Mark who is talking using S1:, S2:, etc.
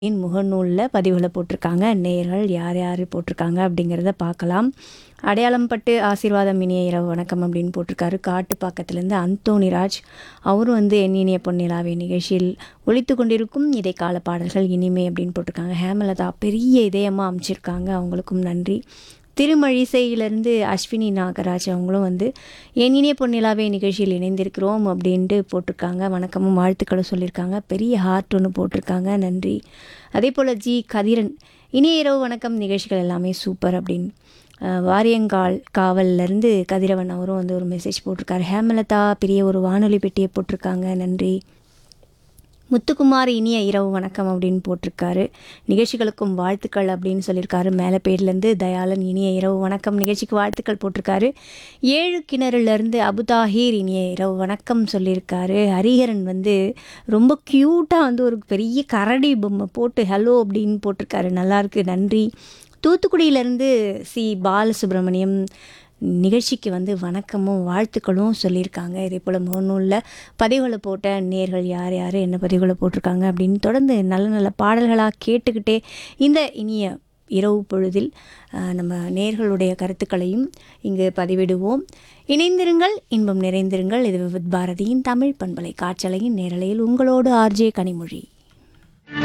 S1: இன் முகநூலில் பதிவுகளை போட்டிருக்காங்க நேயர்கள் யார் யார் போட்டிருக்காங்க அப்படிங்கிறத பார்க்கலாம் அடையாளம் பட்டு ஆசீர்வாதம் இனிய இரவு வணக்கம் அப்படின்னு போட்டிருக்காரு காட்டுப்பாக்கத்துலேருந்து அந்தோணிராஜ் அவரும் வந்து என் இனிய பொன்னிலாவே நிகழ்ச்சியில் ஒழித்து கொண்டிருக்கும் இடைக்கால பாடல்கள் இனிமை அப்படின்னு போட்டிருக்காங்க ஹேமலதா பெரிய இதயமாக அமைச்சிருக்காங்க அவங்களுக்கும் நன்றி திருமழிசையிலேருந்து அஸ்வினி நாகராஜ் அவங்களும் வந்து என் இனிய பொன்னிலாவே நிகழ்ச்சியில் இணைந்திருக்கிறோம் அப்படின்ட்டு போட்டிருக்காங்க வணக்கமும் வாழ்த்துக்களும் சொல்லியிருக்காங்க பெரிய ஹார்ட் ஒன்று போட்டிருக்காங்க நன்றி அதே போல் ஜி கதிரன் இனிய இரவு வணக்கம் நிகழ்ச்சிகள் எல்லாமே சூப்பர் அப்படின்னு அஹ், வாரியங்கால் காவல்லேருந்து கதிரவன் அவரும் வந்து ஒரு மெசேஜ் போட்டிருக்காரு ஹேமலதா பெரிய ஒரு வானொலி பெட்டியை போட்டிருக்காங்க நன்றி முத்துக்குமார் இனிய இரவு வணக்கம் அப்படின்னு போட்டிருக்காரு நிகழ்ச்சிகளுக்கும் வாழ்த்துக்கள் அப்படின்னு சொல்லியிருக்காரு மேலப்பேர்லேருந்து தயாளன் இனிய இரவு வணக்கம் நிகழ்ச்சிக்கு வாழ்த்துக்கள் போட்டிருக்காரு ஏழு கிணறுலேருந்து அபுதாஹீர் இனிய இரவு வணக்கம் சொல்லியிருக்காரு ஹரிஹரன் வந்து ரொம்ப க்யூட்டாக வந்து ஒரு பெரிய கரடி பொம்மை போட்டு ஹலோ அப்படின்னு போட்டிருக்காரு நல்லாயிருக்கு நன்றி தூத்துக்குடியிலேருந்து சி பாலசுப்ரமணியம் நிகழ்ச்சிக்கு வந்து வணக்கமும் வாழ்த்துக்களும் சொல்லியிருக்காங்க இதே போல் முகநூலில் பதிவுகளை போட்ட நேர்கள் யார் யார் என்ன பதிவுகளை போட்டிருக்காங்க அப்படின்னு தொடர்ந்து நல்ல நல்ல பாடல்களாக கேட்டுக்கிட்டே இந்த இனிய இரவு பொழுதில் அஹ், நம்ம நேர்களுடைய கருத்துக்களையும் இங்கு பதிவிடுவோம் இணைந்திருங்கள் இன்பம் நிறைந்திருங்கள் இது விவித் பாரதியின் தமிழ் பண்பலை காற்றலையின் நேரலையில் உங்களோடு ஆர்ஜே கனிமொழி